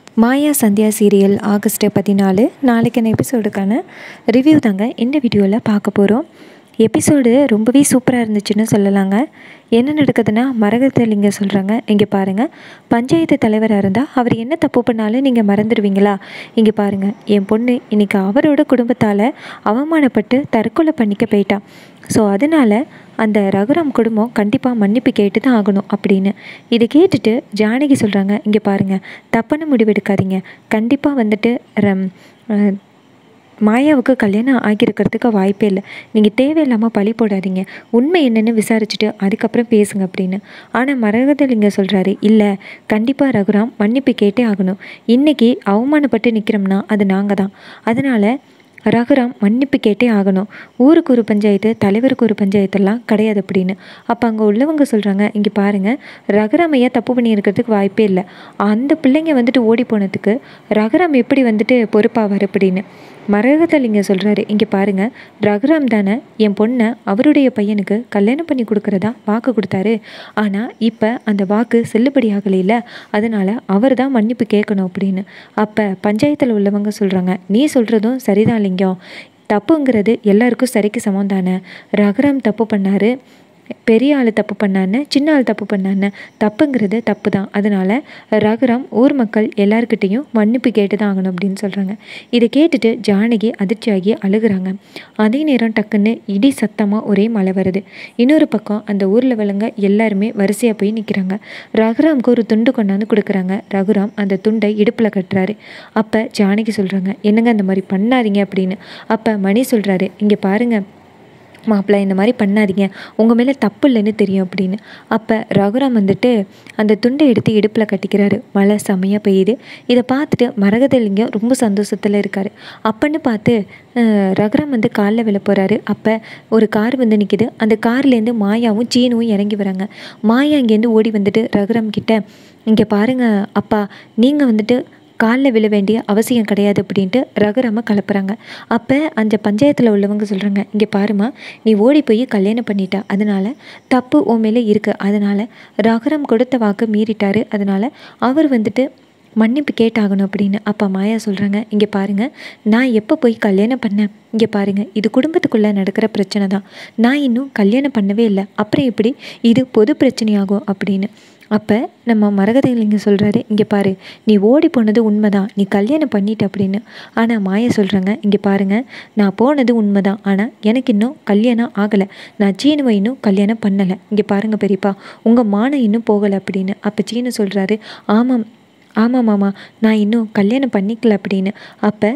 மாயா Sandhya serial August பதினாலு நாளைக்கான எபிசோடுக்கான review தாங்க இந்த வீடியோவில் பார்க்க போகிறோம் எபிசோடு ரொம்பவே சூப்பராக இருந்துச்சுன்னு சொல்லலாங்க என்ன நடக்குதுன்னா மரகதலிங்க சொல்கிறாங்க இங்கே பாருங்கள் பஞ்சாயத்து தலைவராக இருந்தால் அவர் என்ன தப்பு பண்ணாலும் நீங்கள் மறந்துடுவீங்களா இங்கே பாருங்கள் என் பொண்ணு இன்றைக்கி அவரோட குடும்பத்தால் அவமானப்பட்டு தற்கொலை பண்ணிக்க போயிட்டா ஸோ அதனால் அந்த ரகுராம் குடும்பம் கண்டிப்பாக மன்னிப்பு கேட்டு தான் ஆகணும் அப்படின்னு இதை கேட்டுட்டு ஜானகி சொல்கிறாங்க இங்கே பாருங்கள் தப்பான முடிவெடுக்காதீங்க கண்டிப்பாக வந்துட்டு ரம் அஹ், மாயாவுக்கு கல்யாணம் ஆகியிருக்கிறதுக்கு வாய்ப்பே இல்லை நீங்கள் தேவையில்லாமல் பழி போடாதீங்க உண்மை என்னன்னு விசாரிச்சுட்டு அதுக்கப்புறம் பேசுங்க அப்படின்னு ஆனால் மரகதலிங்க சொல்கிறாரு இல்லை கண்டிப்பாக ரகுராம் மன்னிப்பு கேட்டே ஆகணும் இன்றைக்கி அவமானப்பட்டு நிற்கிறோம்னா அது நாங்கள் தான் அதனால் ரகுராம் மன்னிப்பு கேட்டே ஆகணும் ஊருக்கு ஒரு பஞ்சாயத்து தலைவருக்கு ஒரு பஞ்சாயத்தெல்லாம் கிடையாது அப்படின்னு அப்போ அங்கே உள்ளவங்க சொல்கிறாங்க இங்கே பாருங்கள் ரகுராம் ஐயா தப்பு பண்ணியிருக்கிறதுக்கு வாய்ப்பே இல்லை அந்த பிள்ளைங்க வந்துட்டு ஓடி போனதுக்கு ரகுராம் எப்படி வந்துட்டு பொறுப்பாவார் அப்படின்னு மரகதலிங்க சொல்கிறாரு இங்கே பாருங்கள் ரகுராம் தானே என் பொண்ணை அவருடைய பையனுக்கு கல்யாணம் பண்ணி கொடுக்குறதா வாக்கு கொடுத்தாரு ஆனால் இப்போ அந்த வாக்கு செல்லுபடி ஆகலையில அதனால் அவர் தான் மன்னிப்பு கேட்கணும் அப்படின்னு அப்போ பஞ்சாயத்தில் உள்ளவங்க சொல்கிறாங்க நீ சொல்கிறதும் சரிதான் லிங்கம் தப்புங்கிறது எல்லாருக்கும் சரிக்கு சமம் தானே ரகுராம் தப்பு பண்ணாரு பெரிய ஆள் தப்பு பண்ணான்னு சின்ன ஆள் தப்பு பண்ணான்னு தப்புங்கிறது தப்பு தான் அதனால் ரகுராம் ஊர் மக்கள் எல்லாருக்கிட்டேயும் மன்னிப்பு கேட்டு தான் ஆகணும் அப்படின்னு சொல்கிறாங்க இதை கேட்டுட்டு ஜானகி அதிர்ச்சியாகி அழுகுறாங்க அதே நேரம் டக்குன்னு இடி சத்தமாக ஒரே மழை வருது இன்னொரு பக்கம் அந்த ஊரில் விளங்க எல்லாருமே வரிசையாக போய் நிற்கிறாங்க ரகுராம்க்கு ஒரு துண்டு கொண்டாந்து கொடுக்குறாங்க ரகுராம் அந்த துண்டை இடுப்பில் கட்டுறாரு அப்போ ஜானகி சொல்கிறாங்க என்னங்க அந்த மாதிரி பண்ணாதீங்க அப்படின்னு அப்போ மணி சொல்கிறாரு இங்கே பாருங்கள் மாப்பிள்ளை இந்த மாதிரி பண்ணாதீங்க உங்கள் மேலே தப்பு இல்லைன்னு தெரியும் அப்படின்னு அப்போ ரகுராம் வந்துட்டு அந்த துண்டை எடுத்து இடுப்பில் கட்டிக்கிறாரு மழை செமையாக பெய்யுது இதை பார்த்துட்டு மரகதலிங்கம் ரொம்ப சந்தோஷத்தில் இருக்கார் அப்பன்னு பார்த்து அஹ், ரகுராம் வந்து காலில் விழ போகிறாரு அப்போ ஒரு கார் வந்து நிற்கிது அந்த கார்லேருந்து மாயாவும் சீனுவும் இறங்கி வராங்க மாயா இங்கேருந்து ஓடி வந்துட்டு ரகுராம் கிட்ட இங்கே பாருங்க அப்பா நீங்கள் வந்துட்டு காலில் விழ வேண்டிய அவசியம் கிடையாது அப்படின்ட்டு ரகுராம கலப்புறாங்க அப்போ அந்த பஞ்சாயத்தில் உள்ளவங்க சொல்கிறாங்க இங்கே பாருமா நீ ஓடி போய் கல்யாணம் பண்ணிட்ட அதனால் தப்பு உன் மேலே இருக்குது அதனால் ரகுராம் கொடுத்த வாக்கு மீறிட்டாரு அதனால் அவர் வந்துட்டு மன்னிப்பு கேட்டாகணும் அப்படின்னு அப்பா மாயா சொல்கிறாங்க இங்கே பாருங்கள் நான் எப்போ போய் கல்யாணம் பண்ணேன் இங்கே பாருங்கள் இது குடும்பத்துக்குள்ளே நடக்கிற பிரச்சனை தான் நான் இன்னும் கல்யாணம் பண்ணவே இல்லை அப்புறம் எப்படி இது பொது பிரச்சனையாகும் அப்படின்னு அப்போ நம்ம மரகதலிங்க சொல்கிறாரு இங்கே பாரு நீ ஓடி போனது உண்மைதான் நீ கல்யாணம் பண்ணிட்ட அப்படின்னு ஆனால் மாயா சொல்கிறாங்க இங்கே பாருங்கள் நான் போனது உண்மைதான் ஆனால் எனக்கு இன்னும் கல்யாணம் ஆகலை நான் சீனுவை இன்னும் கல்யாணம் பண்ணலை இங்கே பாருங்கள் பெரியப்பா உங்கள் மானம் இன்னும் போகலை அப்படின்னு அப்போ சீனு சொல்கிறாரு ஆமாம் ஆமாம் மாமா நான் இன்னும் கல்யாணம் பண்ணிக்கல அப்படின்னு அப்போ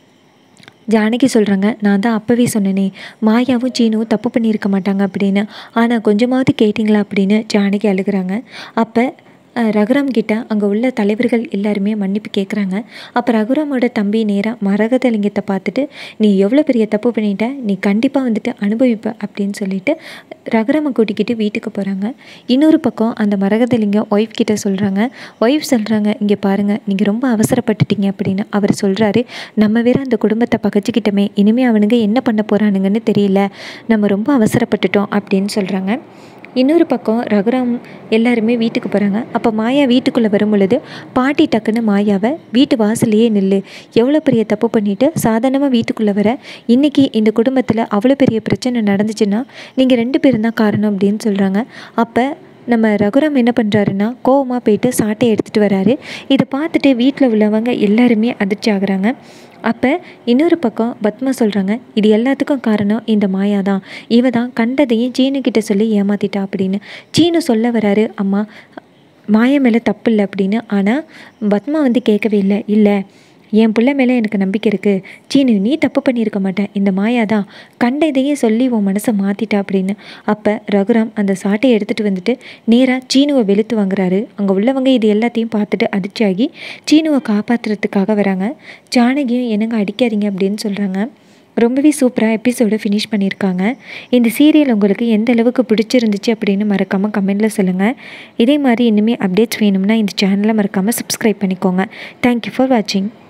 ஜானகி சொல்கிறாங்க நான் தான் அப்போவே சொன்னேனே மாயாவும் சீனுவும் தப்பு பண்ணியிருக்க மாட்டாங்க அப்படின்னு ஆனால் கொஞ்சமாவது கேட்டிங்களா அப்படின்னு ஜானகி அழுகுறாங்க அப்போ அஹ், ரகுராம் கிட்ட அங்கே உள்ள தலைவர்கள் எல்லாருமே மன்னிப்பு கேட்குறாங்க அப்போ ரகுராமோட தம்பி நேராக மரகதலிங்கத்தை பார்த்துட்டு நீ எவ்வளோ பெரிய தப்பு பண்ணிட்ட நீ கண்டிப்பாக வந்துட்டு அனுபவிப்ப அப்படின்னு சொல்லிட்டு ரகுராமை கூட்டிக்கிட்டு வீட்டுக்கு போகிறாங்க இன்னொரு பக்கம் அந்த மரகதலிங்கம் ஒய்ஃப் கிட்ட சொல்கிறாங்க ஒய்ஃப் சொல்கிறாங்க இங்கே பாருங்கள் நீங்கள் ரொம்ப அவசரப்பட்டுட்டீங்க அப்படின்னு அவர் சொல்கிறாரு நம்ம வேற அந்த குடும்பத்தை பகச்சிக்கிட்டோமே இனிமேல் அவனுங்க என்ன பண்ண போகிறானுங்கன்னு தெரியல நம்ம ரொம்ப அவசரப்பட்டுட்டோம் அப்படின்னு சொல்கிறாங்க இன்னொரு பக்கம் ரகுராம் எல்லாருமே வீட்டுக்கு போகிறாங்க அப்போ மாயா வீட்டுக்குள்ளே வரும் பொழுது பாட்டி டக்குன்னு மாயாவை வீட்டு வாசல்லையே நில்லு எவ்வளோ பெரிய தப்பு பண்ணிட்டு சாதாரணமாக வீட்டுக்குள்ளே வர இன்றைக்கி இந்த குடும்பத்தில் அவ்வளோ பெரிய பிரச்சனை நடந்துச்சுன்னா நீங்கள் ரெண்டு பேரும் தான் காரணம் அப்படின்னு சொல்கிறாங்க அப்போ நம்ம ரகுராம் என்ன பண்ணுறாருன்னா கோவமாக போயிட்டு சாட்டையை எடுத்துகிட்டு வராரு இதை பார்த்துட்டு வீட்டில் உள்ளவங்க எல்லாருமே அதிர்ச்சி ஆகுறாங்க அப்போ இன்னொரு பக்கம் பத்மா சொல்கிறாங்க இது எல்லாத்துக்கும் காரணம் இந்த மாயா தான் இவ தான் கண்டதையும் சீனுக்கிட்ட சொல்லி ஏமாத்திட்டா அப்படின்னு சீனு சொல்ல வராரு அம்மா மாயா மேலே தப்பு இல்லை அப்படின்னு ஆனால் பத்மா வந்து கேட்கவே இல்லை இல்லை என் பிள்ளை மேலே எனக்கு நம்பிக்கை இருக்குது சீனு நீ தப்பு பண்ணியிருக்க மாட்டேன் இந்த மாயா தான் கண்ட இதையே சொல்லி உன் மனசை மாற்றிட்டா அப்படின்னு அப்போ ரகுராம் அந்த சாட்டையை எடுத்துகிட்டு வந்துட்டு நேராக சீனுவை வெளுத்து வாங்குறாரு அங்கே உள்ளவங்க இது எல்லாத்தையும் பார்த்துட்டு அதிர்ச்சியாகி சீனுவை காப்பாற்றுறதுக்காக வராங்க ஜானகியும் என்னங்க அடிக்காதீங்க அப்படின்னு சொல்கிறாங்க ரொம்பவே சூப்பராக எபிசோடு ஃபினிஷ் பண்ணியிருக்காங்க இந்த சீரியல் உங்களுக்கு எந்த அளவுக்கு பிடிச்சிருந்துச்சு அப்படின்னு மறக்காமல் கமெண்டில் சொல்லுங்கள் இதே மாதிரி இனிமேல் அப்டேட்ஸ் வேணும்னா இந்த சேனலை மறக்காமல் சப்ஸ்கிரைப் பண்ணிக்கோங்க தேங்க்யூ ஃபார் வாட்சிங்